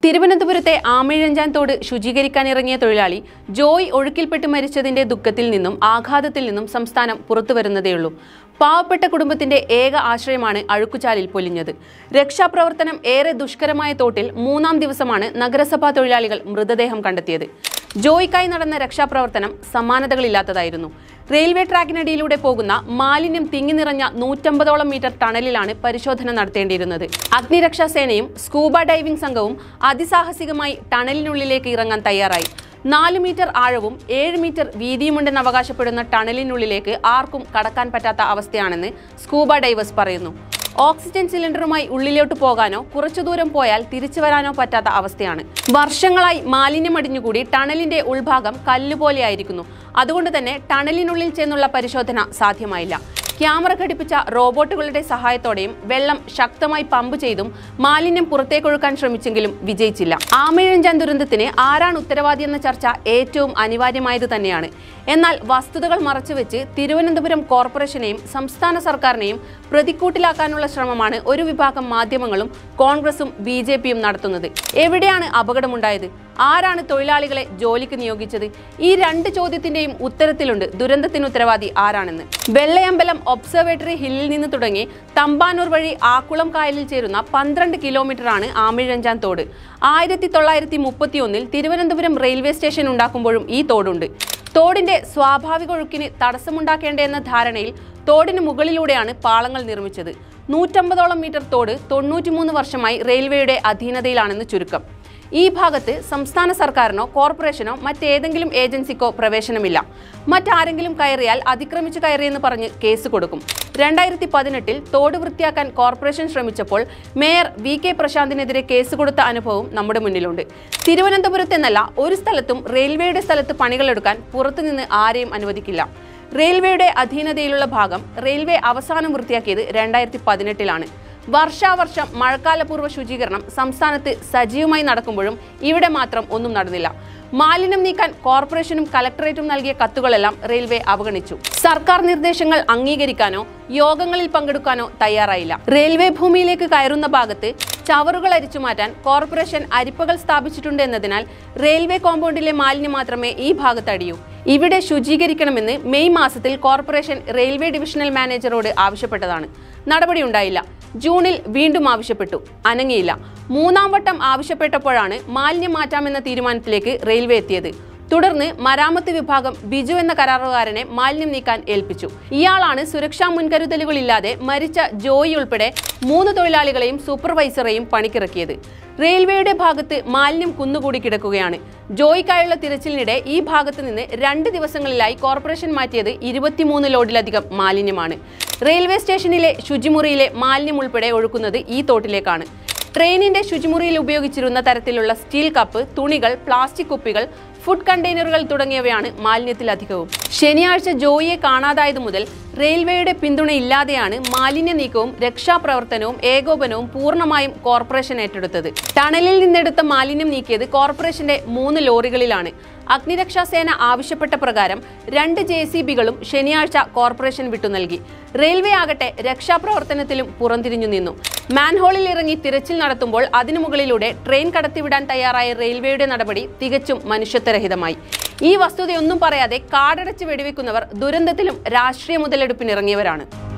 തിരുവനന്തപുരത്തെ ആമിഴഞ്ചാൻ തോട് ശുചീകരിക്കാനിറങ്ങിയ തൊഴിലാളി ജോയ് ഒഴുക്കിൽപ്പെട്ട് മരിച്ചതിന്റെ ദുഃഖത്തിൽ നിന്നും ആഘാതത്തിൽ നിന്നും സംസ്ഥാനം പുറത്തുവരുന്നതേയുള്ളൂ പാവപ്പെട്ട കുടുംബത്തിന്റെ ഏക ആശ്രയമാണ് അഴുക്കുചാലിൽ പൊലിഞ്ഞത് രക്ഷാപ്രവർത്തനം ഏറെ ദുഷ്കരമായ തോട്ടിൽ മൂന്നാം ദിവസമാണ് നഗരസഭാ തൊഴിലാളികൾ മൃതദേഹം കണ്ടെത്തിയത് ജോയ്ക്കായി നടന്ന രക്ഷാപ്രവർത്തനം സമാനതകളില്ലാത്തതായിരുന്നു റെയിൽവേ ട്രാക്കിനടിയിലൂടെ പോകുന്ന മാലിന്യം തിങ്ങി നിറഞ്ഞ നൂറ്റമ്പതോളം മീറ്റർ ടണലിലാണ് പരിശോധന നടത്തേണ്ടിയിരുന്നത് അഗ്നിരക്ഷാ സേനയും സ്കൂബ ഡൈവിംഗ് സംഘവും അതിസാഹസികമായി ടണലിനുള്ളിലേക്ക് ഇറങ്ങാൻ തയ്യാറായി നാല് മീറ്റർ ആഴവും ഏഴ് മീറ്റർ വീതിയുമുണ്ടെന്ന് അവകാശപ്പെടുന്ന ടണലിനുള്ളിലേക്ക് ആർക്കും കടക്കാൻ പറ്റാത്ത അവസ്ഥയാണെന്ന് സ്കൂബ ഡൈവേഴ്സ് പറയുന്നു ഓക്സിജൻ സിലിണ്ടറുമായി ഉള്ളിലോട്ട് പോകാനോ കുറച്ചു ദൂരം പോയാൽ തിരിച്ചു വരാനോ പറ്റാത്ത അവസ്ഥയാണ് വർഷങ്ങളായി മാലിന്യം അടിഞ്ഞുകൂടി ടണലിന്റെ ഉൾഭാഗം കല്ലുപോലെയായിരിക്കുന്നു അതുകൊണ്ട് തന്നെ ടണലിനുള്ളിൽ ചെന്നുള്ള പരിശോധന സാധ്യമായില്ല ക്യാമറ ഘടിപ്പിച്ച റോബോട്ടുകളുടെ സഹായത്തോടെയും വെള്ളം ശക്തമായി പമ്പ് ചെയ്തും മാലിന്യം പുറത്തേക്കൊഴുക്കാൻ ശ്രമിച്ചെങ്കിലും വിജയിച്ചില്ല ആമിഴഞ്ചാൻ ദുരന്തത്തിന് ആരാണ് ഉത്തരവാദി എന്ന ചർച്ച ഏറ്റവും അനിവാര്യമായത് തന്നെയാണ് എന്നാൽ വസ്തുതകൾ മറച്ചുവെച്ച് തിരുവനന്തപുരം കോർപ്പറേഷനെയും സംസ്ഥാന സർക്കാരിനെയും പ്രതിക്കൂട്ടിലാക്കാനുള്ള ശ്രമമാണ് ഒരു വിഭാഗം മാധ്യമങ്ങളും കോൺഗ്രസും ബി ജെ പിയും നടത്തുന്നത് എവിടെയാണ് അപകടമുണ്ടായത് ആരാണ് തൊഴിലാളികളെ ജോലിക്ക് നിയോഗിച്ചത് ഈ രണ്ട് ചോദ്യത്തിന്റെയും ഉത്തരത്തിലുണ്ട് ദുരന്തത്തിന് ഉത്തരവാദി ആരാണെന്ന് വെള്ളയമ്പലം ഒബ്സർവേറ്ററി ഹില്ലിൽ നിന്ന് തുടങ്ങി തമ്പാനൂർ വഴി ആക്കുളം കായലിൽ ചേരുന്ന പന്ത്രണ്ട് കിലോമീറ്ററാണ് ആമിഴഞ്ചാൻ തോട് ആയിരത്തി തൊള്ളായിരത്തി മുപ്പത്തിയൊന്നിൽ തിരുവനന്തപുരം റെയിൽവേ സ്റ്റേഷൻ ഉണ്ടാക്കുമ്പോഴും ഈ തോടുണ്ട് തോടിന്റെ സ്വാഭാവിക ഒഴുക്കിന് തടസ്സമുണ്ടാക്കേണ്ട എന്ന ധാരണയിൽ തോടിന് മുകളിലൂടെയാണ് പാളങ്ങൾ നിർമ്മിച്ചത് നൂറ്റമ്പതോളം മീറ്റർ തോട് തൊണ്ണൂറ്റിമൂന്ന് വർഷമായി റെയിൽവേയുടെ അധീനതയിലാണെന്ന് ചുരുക്കം ഈ ഭാഗത്ത് സംസ്ഥാന സർക്കാരിനോ കോർപ്പറേഷനോ മറ്റേതെങ്കിലും ഏജൻസിക്കോ പ്രവേശനമില്ല മറ്റാരെങ്കിലും കയറിയാൽ അതിക്രമിച്ചു കയറിയെന്ന് പറഞ്ഞ് കേസ് കൊടുക്കും രണ്ടായിരത്തി പതിനെട്ടിൽ തോട് വൃത്തിയാക്കാൻ കോർപ്പറേഷൻ ശ്രമിച്ചപ്പോൾ മേയർ വി കെ പ്രശാന്തിനെതിരെ കേസ് കൊടുത്ത അനുഭവം നമ്മുടെ മുന്നിലുണ്ട് തിരുവനന്തപുരത്തെന്നല്ല ഒരു സ്ഥലത്തും റെയിൽവേയുടെ സ്ഥലത്ത് പണികളെടുക്കാൻ പുറത്തുനിന്ന് ആരെയും അനുവദിക്കില്ല റെയിൽവേയുടെ അധീനതയിലുള്ള ഭാഗം റെയിൽവേ അവസാനം വൃത്തിയാക്കിയത് രണ്ടായിരത്തി പതിനെട്ടിലാണ് വർഷാവർഷം മഴക്കാലപൂർവ്വ ശുചീകരണം സംസ്ഥാനത്ത് സജീവമായി നടക്കുമ്പോഴും ഇവിടെ മാത്രം ഒന്നും നടന്നില്ല മാലിന്യം നീക്കാൻ കോർപ്പറേഷനും കലക്ടറേറ്റും നൽകിയ കത്തുകളെല്ലാം റെയിൽവേ അവഗണിച്ചു സർക്കാർ നിർദ്ദേശങ്ങൾ അംഗീകരിക്കാനോ യോഗങ്ങളിൽ പങ്കെടുക്കാനോ തയ്യാറായില്ല റെയിൽവേ ഭൂമിയിലേക്ക് കയറുന്ന ഭാഗത്ത് ചവറുകൾ അരിച്ചു മാറ്റാൻ കോർപ്പറേഷൻ അരിപ്പകൾ സ്ഥാപിച്ചിട്ടുണ്ട് എന്നതിനാൽ റെയിൽവേ കോമ്പൗണ്ടിലെ മാലിന്യം മാത്രമേ ഈ ഭാഗത്ത് അടിയൂ ഇവിടെ ശുചീകരിക്കണമെന്ന് മെയ് മാസത്തിൽ കോർപ്പറേഷൻ റെയിൽവേ ഡിവിഷണൽ മാനേജറോട് ആവശ്യപ്പെട്ടതാണ് നടപടിയുണ്ടായില്ല ജൂണിൽ വീണ്ടും ആവശ്യപ്പെട്ടു അനങ്ങിയില്ല മൂന്നാം വട്ടം ആവശ്യപ്പെട്ടപ്പോഴാണ് മാലിന്യം മാറ്റാമെന്ന തീരുമാനത്തിലേക്ക് റെയിൽവേ എത്തിയത് തുടർന്ന് മരാമത്ത് വിഭാഗം ബിജു എന്ന കരാറുകാരനെ മാലിന്യം നീക്കാൻ ഏൽപ്പിച്ചു ഇയാളാണ് സുരക്ഷാ മുൻകരുതലുകളില്ലാതെ മരിച്ച ജോയി ഉൾപ്പെടെ മൂന്ന് തൊഴിലാളികളെയും സൂപ്പർവൈസറെയും പണിക്കിറക്കിയത് റെയിൽവേയുടെ ഭാഗത്ത് മാലിന്യം കുന്നുകൂടി കിടക്കുകയാണ് ജോയിക്കായുള്ള തിരച്ചിലിനിടെ ഈ ഭാഗത്ത് നിന്ന് രണ്ട് ദിവസങ്ങളിലായി കോർപ്പറേഷൻ മാറ്റിയത് ഇരുപത്തിമൂന്ന് ലോഡിലധികം മാലിന്യമാണ് റെയിൽവേ സ്റ്റേഷനിലെ ശുചിമുറിയിലെ മാലിന്യം ഉൾപ്പെടെ ഒഴുക്കുന്നത് ഈ തോട്ടിലേക്കാണ് ട്രെയിനിന്റെ ശുചിമുറിയിൽ ഉപയോഗിച്ചിരുന്ന തരത്തിലുള്ള സ്റ്റീൽ കപ്പ് തുണികൾ പ്ലാസ്റ്റിക് കുപ്പികൾ ഫുഡ് കണ്ടെയ്നറുകൾ തുടങ്ങിയവയാണ് മാലിന്യത്തിലധികവും ശനിയാഴ്ച ജോയിയെ കാണാതായത് മുതൽ റെയിൽവേയുടെ പിന്തുണ ഇല്ലാതെയാണ് മാലിന്യ നീക്കവും രക്ഷാപ്രവർത്തനവും ഏകോപനവും പൂർണ്ണമായും കോർപ്പറേഷൻ ഏറ്റെടുത്തത് ടണലിൽ നിന്നെടുത്ത മാലിന്യം നീക്കിയത് കോർപ്പറേഷന്റെ മൂന്ന് ലോറികളിലാണ് അഗ്നിരക്ഷാ സേന ആവശ്യപ്പെട്ട പ്രകാരം രണ്ട് ജെ സി ബികളും ശനിയാഴ്ച കോർപ്പറേഷൻ വിട്ടു നൽകി റെയിൽവേ ആകട്ടെ രക്ഷാപ്രവർത്തനത്തിലും പുറംതിരിഞ്ഞു നിന്നു മാൻഹോളിൽ ഇറങ്ങി തിരച്ചിൽ നടത്തുമ്പോൾ അതിനു മുകളിലൂടെ ട്രെയിൻ കടത്തിവിടാൻ തയ്യാറായ റെയിൽവേയുടെ നടപടി തികച്ചും മനുഷ്യത്വരഹിതമായി ഈ വസ്തുതയൊന്നും പറയാതെ കാടടച്ച് വെടിവെക്കുന്നവർ ദുരന്തത്തിലും രാഷ്ട്രീയ മുതലെടുപ്പിനിറങ്ങിയവരാണ്